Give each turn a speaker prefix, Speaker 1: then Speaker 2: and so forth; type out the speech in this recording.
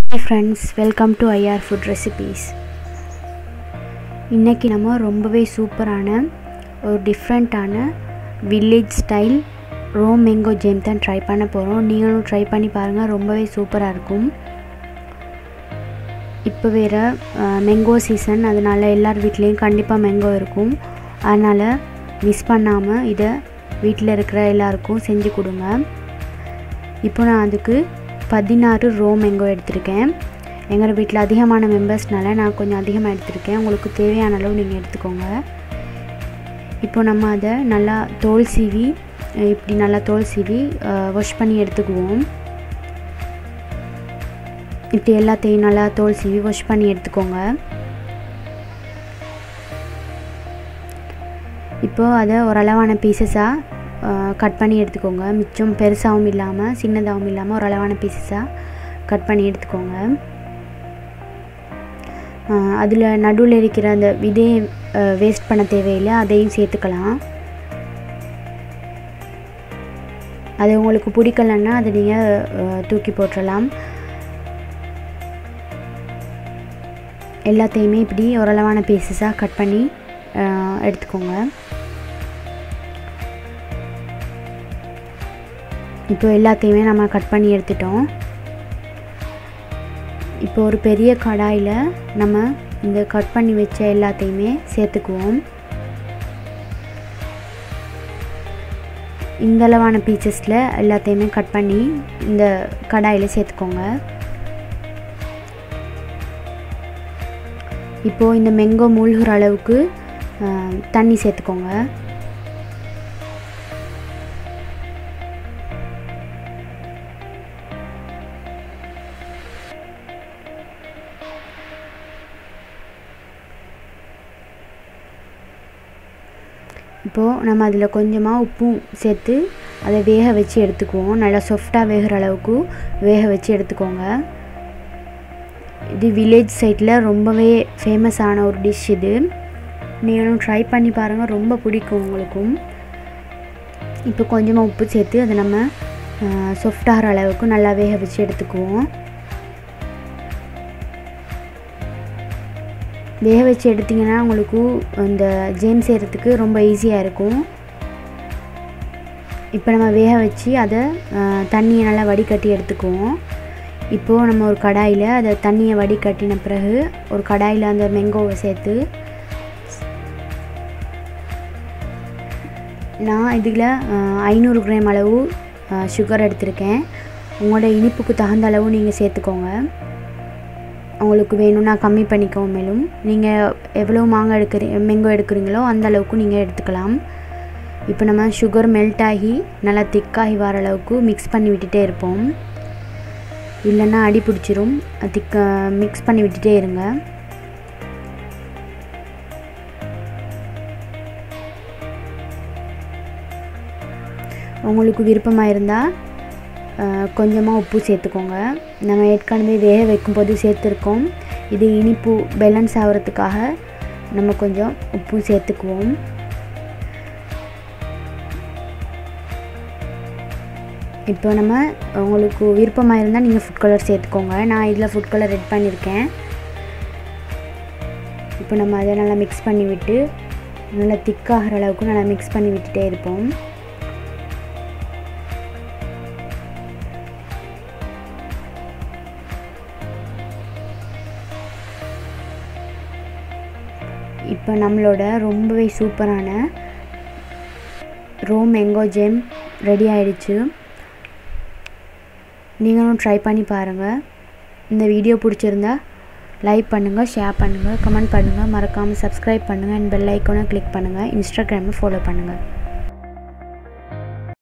Speaker 1: hi friends welcome to IR food recipes இன்றைக்கி நம்ம ரொம்பவே சூப்பரான ஒரு டிஃப்ரெண்ட்டான village style raw mango jam தான் ட்ரை பண்ண போகிறோம் நீங்களும் ட்ரை பண்ணி பாருங்கள் ரொம்பவே சூப்பராக இருக்கும் இப்போ வேறு மேங்கோ சீசன் அதனால் எல்லார் வீட்லேயும் கண்டிப்பாக மேங்கோ இருக்கும் அதனால் மிஸ் பண்ணாமல் இதை வீட்டில் இருக்கிற எல்லாருக்கும் செஞ்சு கொடுங்க இப்போ நான் அதுக்கு பதினாறு ரோ மேங்கோ எடுத்திருக்கேன் எங்கள் வீட்டில் அதிகமான மெம்பர்ஸ்னால நான் கொஞ்சம் அதிகமாக எடுத்திருக்கேன் உங்களுக்கு தேவையான அளவு நீங்கள் எடுத்துக்கோங்க இப்போ நம்ம அதை நல்லா தோல் சீவி இப்படி நல்லா தோல் சீவி வாஷ் பண்ணி எடுத்துக்குவோம் இப்படி எல்லாத்தையும் நல்லா தோல் சீவி வாஷ் பண்ணி எடுத்துக்கோங்க இப்போது அதை ஓரளவான பீசஸாக கட் பண்ணி எடுத்துக்கோங்க மிச்சம் பெருசாகவும் இல்லாமல் சின்னதாகவும் இல்லாமல் ஒரு அளவான பீசஸாக கட் பண்ணி எடுத்துக்கோங்க அதில் நடுவில் இருக்கிற அந்த விதையை வேஸ்ட் பண்ண தேவையில்லை அதையும் சேர்த்துக்கலாம் அது உங்களுக்கு பிடிக்கலன்னா அதை நீங்கள் தூக்கி போட்டுடலாம் எல்லாத்தையுமே இப்படி ஓரளவான பீசஸாக கட் பண்ணி எடுத்துக்கோங்க இப்போ எல்லாத்தையுமே நம்ம கட் பண்ணி எடுத்துட்டோம் இப்போ ஒரு பெரிய கடாயில் நம்ம இந்த கட் பண்ணி வச்ச எல்லாத்தையுமே சேர்த்துக்குவோம் இந்த அளவான பீசஸில் எல்லாத்தையுமே கட் பண்ணி இந்த கடாயில் சேர்த்துக்கோங்க இப்போது இந்த மெங்கோ மூழ்கிற அளவுக்கு தண்ணி சேர்த்துக்கோங்க இப்போது நம்ம அதில் கொஞ்சமாக உப்பும் சேர்த்து அதை வேக வச்சு எடுத்துக்குவோம் நல்லா சாஃப்டாக வேகிற அளவுக்கு வேக வச்சு எடுத்துக்கோங்க இது வில்லேஜ் சைடில் ரொம்பவே ஃபேமஸான ஒரு டிஷ் இது நீங்களும் ட்ரை பண்ணி பாருங்கள் ரொம்ப பிடிக்கும் உங்களுக்கும் இப்போ கொஞ்சமாக உப்பு சேர்த்து அதை நம்ம சாஃப்டாகிற அளவுக்கு நல்லா வேக வச்சு எடுத்துக்குவோம் வேக வச்சு எடுத்திங்கன்னா உங்களுக்கு இந்த ஜேம் செய்கிறதுக்கு ரொம்ப ஈஸியாக இருக்கும் இப்போ நம்ம வேக வச்சு அதை தண்ணியை நல்லா வடிகட்டி எடுத்துக்குவோம் இப்போது நம்ம ஒரு கடாயில் அதை தண்ணியை வடிகட்டின பிறகு ஒரு கடாயில் அந்த மெங்கோவை சேர்த்து நான் இதில் ஐநூறு கிராம் அளவு சுகர் எடுத்திருக்கேன் உங்களோட இனிப்புக்கு தகுந்த அளவு நீங்கள் சேர்த்துக்கோங்க உங்களுக்கு வேணும்னா கம்மி பண்ணிக்கவும் மேலும் நீங்கள் எவ்வளோ மாங்காய் எடுக்கிறீ மெங்கோ எடுக்கிறீங்களோ அந்த அளவுக்கு நீங்கள் எடுத்துக்கலாம் இப்போ நம்ம சுகர் மெல்ட் ஆகி நல்லா திக்காகி வர அளவுக்கு மிக்ஸ் பண்ணி விட்டுட்டே இருப்போம் இல்லைன்னா அடி பிடிச்சிரும் திக்க மிக்ஸ் பண்ணி விட்டுட்டே இருங்க உங்களுக்கு விருப்பமாக இருந்தால் கொஞ்சமாக உப்பு சேர்த்துக்கோங்க நம்ம ஏற்கனவே வேக வைக்கும்போது சேர்த்துருக்கோம் இது இனிப்பு பேலன்ஸ் ஆகிறதுக்காக நம்ம கொஞ்சம் உப்பு சேர்த்துக்குவோம் இப்போ நம்ம உங்களுக்கு விருப்பமாக இருந்தால் நீங்கள் ஃபுட் கலர் சேர்த்துக்கோங்க நான் இதில் ஃபுட் கலர் ரெட் பண்ணியிருக்கேன் இப்போ நம்ம அதை நல்லா மிக்ஸ் பண்ணி விட்டு நல்லா திக்காகிற அளவுக்கு நல்லா மிக்ஸ் பண்ணி விட்டுட்டே இருப்போம் இப்போ நம்மளோட ரொம்பவே சூப்பரான ரோ மேங்கோ ஜெம் ரெடி ஆயிடுச்சு நீங்களும் ட்ரை பண்ணி பாருங்கள் இந்த வீடியோ பிடிச்சிருந்தா லைக் பண்ணுங்கள் ஷேர் பண்ணுங்கள் கமெண்ட் பண்ணுங்கள் மறக்காமல் சப்ஸ்கிரைப் பண்ணுங்கள் அண்ட் பெல் ஐக்கானை கிளிக் பண்ணுங்கள் இன்ஸ்டாகிராமில் ஃபாலோ பண்ணுங்கள்